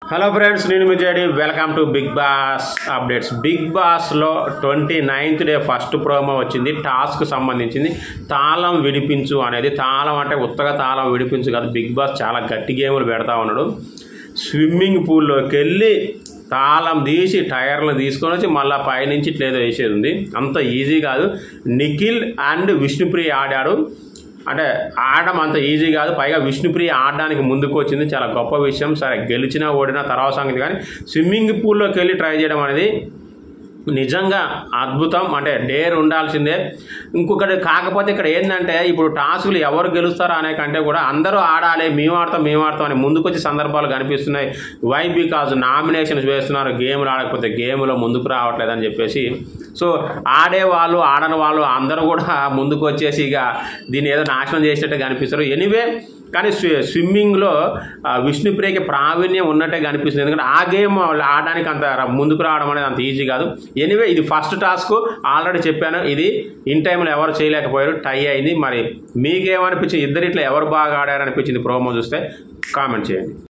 hello friends నేను మీ JD welcome to Bigg Boss updates Bigg బాస్లో twenty ninth day first promo వచ్చింది task సంబంధించింది తాళం విడిపించు అనేది తాళం అంటే ఉత్తగా తాళం విడిపించు కాదు బిగ్ బాస్ చాలా గట్టి గేములు పెడతా ఉన్నాడు స్విమ్మింగ్ పూల్లోకి వెళ్ళి తాళం తీసి టైర్లు తీసుకొని వచ్చి మళ్ళీ పైనుంచి ఇట్లేదో వేసేది ఉంది అంత ఈజీ కాదు నిఖిల్ అండ్ విష్ణుప్రియ ఆడాడు అంటే ఆడడం అంత ఈజీ కాదు పైగా విష్ణుప్రియ ఆడడానికి ముందుకు వచ్చింది చాలా గొప్ప విషయం సరే గెలిచినా ఓడినా తర్వాత సంగతి కానీ స్విమ్మింగ్ పూల్లోకి వెళ్ళి ట్రై చేయడం అనేది నిజంగా అద్భుతం అంటే డేర్ ఉండాల్సిందే ఇంకొకటి కాకపోతే ఇక్కడ ఏంటంటే ఇప్పుడు టాస్కులు ఎవరు గెలుస్తారో అనే కంటే కూడా అందరూ ఆడాలి మేము ఆడతాం మేము ఆడతాం అని ముందుకొచ్చే సందర్భాలు కనిపిస్తున్నాయి వై బికాజ్ నామినేషన్స్ వేస్తున్నారు గేమ్లు ఆడకపోతే గేమ్లో ముందుకు రావట్లేదు అని చెప్పేసి సో ఆడే వాళ్ళు ఆడని వాళ్ళు అందరూ కూడా ముందుకు వచ్చేసి ఇక దీన్ని ఏదో నాశనం చేసేటట్టు కనిపిస్తారు ఎనీవే కానీ స్వి స్విమ్మింగ్లో ఆ, విష్ణుప్రియకి ప్రావీణ్యం ఉన్నట్టే కనిపిస్తుంది ఎందుకంటే ఆ గేమ్ వాళ్ళు ఆడడానికి అంత ర- ముందుకు రావడం అనేది అంత ఈజీ కాదు ఎనీవే ఇది ఫస్ట్ టాస్క్ ఆల్రెడీ చెప్పాను ఇది ఇన్ టైంలో ఎవరు చేయలేకపోయారు టై అయింది మరి మీకేమనిపించింది ఇద్దరిట్లో ఎవరు బాగా ఆడారనిపించింది ప్రోమో చూస్తే కామెంట్ చేయండి